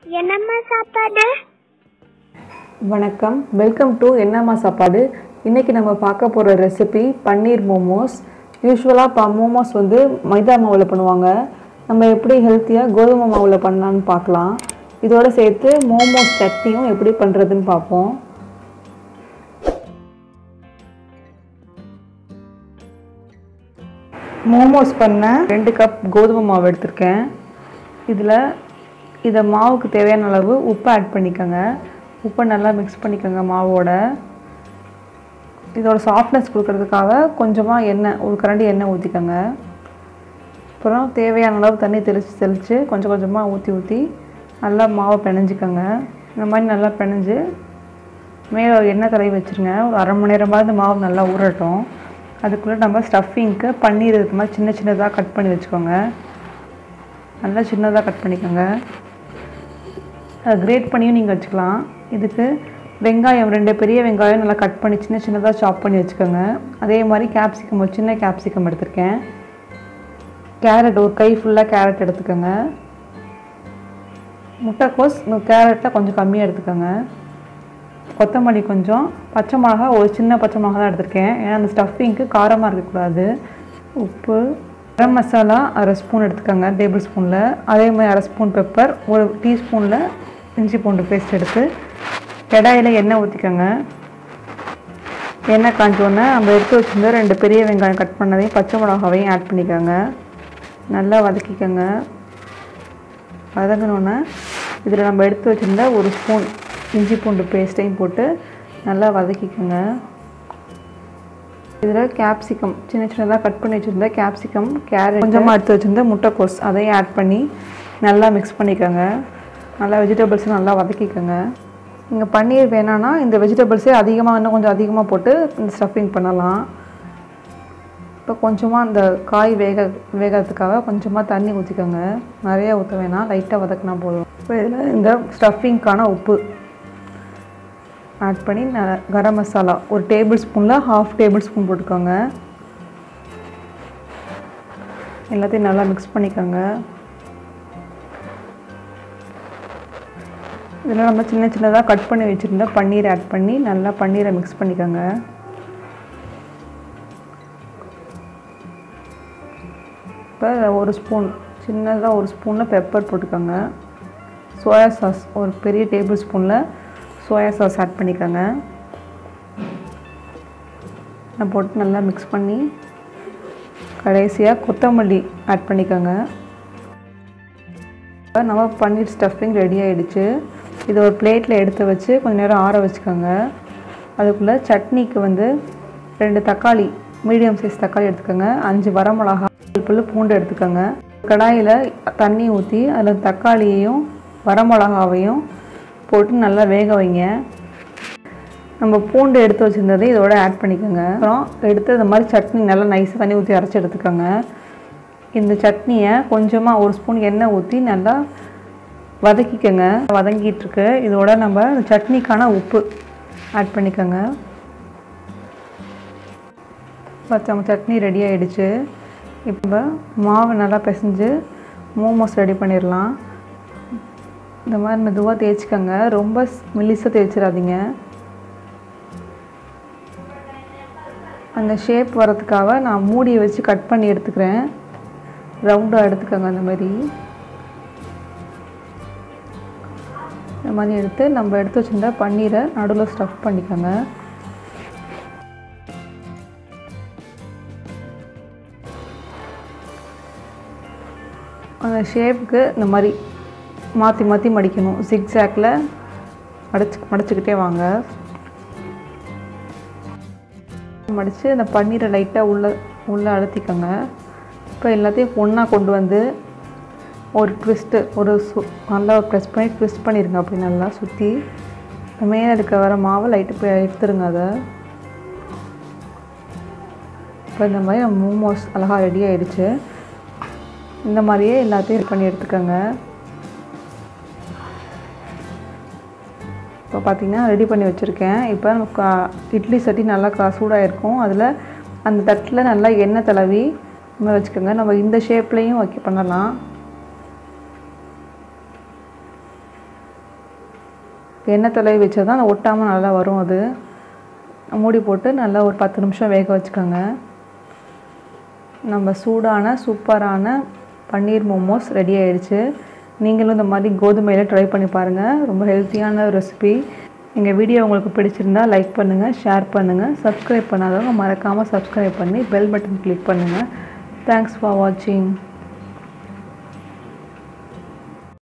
என்னம்மா சாப்பாடு வணக்கம் வெல்கம் டு என்னம்மா சாப்பாடு இன்றைக்கி நம்ம பார்க்க போகிற ரெசிபி பன்னீர் மோமோஸ் யூஸ்வலாக இப்போ மோமோஸ் வந்து மைதா மாவில் பண்ணுவாங்க நம்ம எப்படி ஹெல்த்தியாக கோதுமை மாவில் பண்ணலான்னு பார்க்கலாம் இதோட சேர்த்து மோமோஸ் சட்னியும் எப்படி பண்ணுறதுன்னு பார்ப்போம் மோமோஸ் பண்ண ரெண்டு கப் கோதுமை மாவு எடுத்திருக்கேன் இதில் இதை மாவுக்கு தேவையான அளவு உப்பு ஆட் பண்ணிக்கோங்க உப்பை நல்லா மிக்ஸ் பண்ணிக்கோங்க மாவோட இதோட சாஃப்ட்னஸ் கொடுக்கறதுக்காக கொஞ்சமாக எண்ணெய் ஒரு கரண்டி எண்ணெய் ஊற்றிக்கோங்க அப்புறம் தேவையான அளவு தண்ணி தெளித்து தெளித்து கொஞ்சம் கொஞ்சமாக ஊற்றி ஊற்றி நல்லா மாவை பிணைஞ்சிக்கோங்க இந்த மாதிரி நல்லா பிணைஞ்சு மேலே ஒரு எண்ணெய் தடவி வச்சுருங்க ஒரு அரை மணி நேரமாவது மாவு நல்லா ஊறட்டும் அதுக்குள்ளே நம்ம ஸ்டஃபிங்க்கு பன்னீர் இது மாதிரி சின்ன சின்னதாக கட் பண்ணி வச்சுக்கோங்க நல்லா சின்னதாக கட் பண்ணிக்கோங்க அதை கிரேட் பண்ணியும் நீங்கள் வச்சுக்கலாம் இதுக்கு வெங்காயம் ரெண்டு பெரிய வெங்காயம் நல்லா கட் பண்ணி சின்ன சின்னதாக சாப் பண்ணி வச்சுக்கோங்க அதே மாதிரி கேப்சிகம் ஒரு சின்ன கேப்சிகம் எடுத்திருக்கேன் கேரட் ஒரு கை ஃபுல்லாக கேரட் எடுத்துக்கோங்க முட்டைக்கோஸ் கேரட்டில் கொஞ்சம் கம்மியாக எடுத்துக்கோங்க கொத்தமல்லி கொஞ்சம் பச்சை மிளகா ஒரு சின்ன பச்சை மிளகா தான் எடுத்திருக்கேன் ஏன்னா அந்த ஸ்டஃபிங்க்கு காரமாக இருக்கக்கூடாது உப்பு கரம் மசாலா அரை ஸ்பூன் எடுத்துக்கோங்க டேபிள் ஸ்பூனில் அதே மாதிரி அரை ஸ்பூன் பெப்பர் ஒரு டீஸ்பூனில் இஞ்சி பூண்டு பேஸ்ட் எடுத்து கடாயில் எண்ணெய் ஊற்றிக்கோங்க எண்ணெய் காஞ்சோன்னே நம்ம எடுத்து வச்சுருந்த ரெண்டு பெரிய வெங்காயம் கட் பண்ணதையும் பச்சை மிளகாவையும் ஆட் பண்ணிக்கோங்க நல்லா வதக்கிக்கோங்க வதங்கினோன்னே இதில் நம்ம எடுத்து வச்சுருந்த ஒரு ஸ்பூன் இஞ்சி பூண்டு பேஸ்ட்டையும் போட்டு நல்லா வதக்கிக்கோங்க இதில் கேப்சிகம் சின்ன சின்னதாக கட் பண்ணி வச்சுருந்த கேப்சிகம் கேரட் கொஞ்சமாக எடுத்து வச்சுருந்த முட்டைக்கோஸ் அதையும் ஆட் பண்ணி நல்லா மிக்ஸ் பண்ணிக்கோங்க நல்லா வெஜிடபிள்ஸும் நல்லா வதக்கிக்கோங்க நீங்கள் பன்னீர் வேணான்னா இந்த வெஜிடபிள்ஸே அதிகமாக இன்னும் கொஞ்சம் அதிகமாக போட்டு இந்த ஸ்டஃபிங் பண்ணலாம் இப்போ கொஞ்சமாக அந்த காய் வேக வேகிறதுக்காக கொஞ்சமாக தண்ணி ஊற்றிக்கோங்க நிறைய ஊற்ற வேணாம் லைட்டாக வதக்கினா போதும் இப்போ இதில் இந்த ஸ்டஃபிங்க்கான உப்பு ஆட் பண்ணி ந கரம் மசாலா ஒரு டேபிள் ஸ்பூனில் ஹாஃப் டேபிள் ஸ்பூன் போட்டுக்கோங்க எல்லாத்தையும் நல்லா மிக்ஸ் பண்ணிக்கோங்க இதில் நம்ம சின்ன சின்னதாக கட் பண்ணி வச்சுருந்த பன்னீர் ஆட் பண்ணி நல்லா பன்னீரை மிக்ஸ் பண்ணிக்கோங்க இப்போ ஒரு ஸ்பூன் சின்னதாக ஒரு ஸ்பூனில் பெப்பர் போட்டுக்கோங்க சோயா சாஸ் ஒரு பெரிய டேபிள் ஸ்பூனில் சோயா சாஸ் ஆட் பண்ணிக்கோங்க நான் போட்டு நல்லா மிக்ஸ் பண்ணி கடைசியாக கொத்தமல்லி ஆட் பண்ணிக்கோங்க இப்போ நம்ம பன்னீர் ஸ்டஃபிங் ரெடி ஆகிடுச்சு இதை ஒரு பிளேட்டில் எடுத்து வச்சு கொஞ்சம் நேரம் ஆற வச்சுக்கோங்க அதுக்குள்ளே சட்னிக்கு வந்து ரெண்டு தக்காளி மீடியம் சைஸ் தக்காளி எடுத்துக்கோங்க அஞ்சு வரமிளகா புல் பூண்டு எடுத்துக்கோங்க கடாயில் தண்ணி ஊற்றி அதில் தக்காளியையும் வரமிளகாவையும் போட்டு நல்லா வேக வைங்க நம்ம பூண்டு எடுத்து வச்சுருந்ததை இதோட ஆட் பண்ணிக்கோங்க அப்புறம் எடுத்து இந்த மாதிரி சட்னி நல்லா நைஸாக தண்ணி ஊற்றி அரைச்சி எடுத்துக்கோங்க இந்த சட்னியை கொஞ்சமாக ஒரு ஸ்பூன் எண்ணெய் ஊற்றி நல்லா வதக்கிக்கோங்க வதங்கிட்டுருக்கு இதோட நம்ம சட்னிக்கான உப்பு ஆட் பண்ணிக்கோங்க பார்த்து நம்ம சட்னி ரெடி ஆகிடுச்சு இப்போ மாவு நல்லா பிசைஞ்சு மோமோஸ் ரெடி பண்ணிடலாம் இந்த மாதிரி மெதுவாக தேய்ச்சிக்கோங்க ரொம்ப மெலிசாக தேய்ச்சிடாதீங்க அந்த ஷேப் வரதுக்காக நான் மூடியை வச்சு கட் பண்ணி எடுத்துக்கிறேன் ரவுண்டாக எடுத்துக்கோங்க அந்த மாதிரி இந்த மாதிரி எடுத்து நம்ம எடுத்து வச்சுருந்தா பன்னீரை நடுவில் ஸ்டஃப் பண்ணிக்கோங்க அந்த ஷேப்புக்கு இந்த மாதிரி மாற்றி மாற்றி மடிக்கணும் ஜிக்ஸாக்கில் மடிச்சு மடிச்சுக்கிட்டே வாங்க மடித்து அந்த பன்னீரை லைட்டாக உள்ளே உள்ளே அழுத்திக்கோங்க இப்போ எல்லாத்தையும் ஒன்றா கொண்டு வந்து ஒரு ட்விஸ்ட்டு ஒரு சு நல்லா ப்ரெஸ் பண்ணி ட்விஸ்ட் பண்ணிடுங்க அப்படி நல்லா சுற்றி மேலே இருக்க வர மாவை லைட்டு போய் எடுத்துருங்க அதை இப்போ இந்த மாதிரி மோமோஸ் அழகாக ரெடி ஆகிடுச்சு இந்த மாதிரியே எல்லாத்தையும் ரெடி பண்ணி எடுத்துக்கோங்க இப்போ பார்த்திங்கன்னா ரெடி பண்ணி வச்சுருக்கேன் இப்போ நமக்கு இட்லி சட்டி நல்லா கா சூடாக இருக்கும் அதில் அந்த தட்டில் நல்லா எண்ணெய் தடவி நம்ம வச்சுக்கோங்க நம்ம இந்த ஷேப்லேயும் வைக்க பண்ணலாம் எண்ணெய் தடவி வச்சா தான் அது ஒட்டாமல் நல்லா வரும் அது மூடி போட்டு நல்லா ஒரு பத்து நிமிஷம் வேக வச்சுக்கோங்க நம்ம சூடான சூப்பரான பன்னீர் மோமோஸ் ரெடி ஆயிடுச்சு நீங்களும் இந்த மாதிரி கோதுமையில் ட்ரை பண்ணி பாருங்கள் ரொம்ப ஹெல்த்தியான ரெசிபி எங்கள் வீடியோ உங்களுக்கு பிடிச்சிருந்தா லைக் பண்ணுங்கள் ஷேர் பண்ணுங்கள் சப்ஸ்கிரைப் பண்ணாதவங்க மறக்காமல் சப்ஸ்கிரைப் பண்ணி பெல் பட்டன் கிளிக் பண்ணுங்கள் தேங்க்ஸ் ஃபார் வாட்சிங்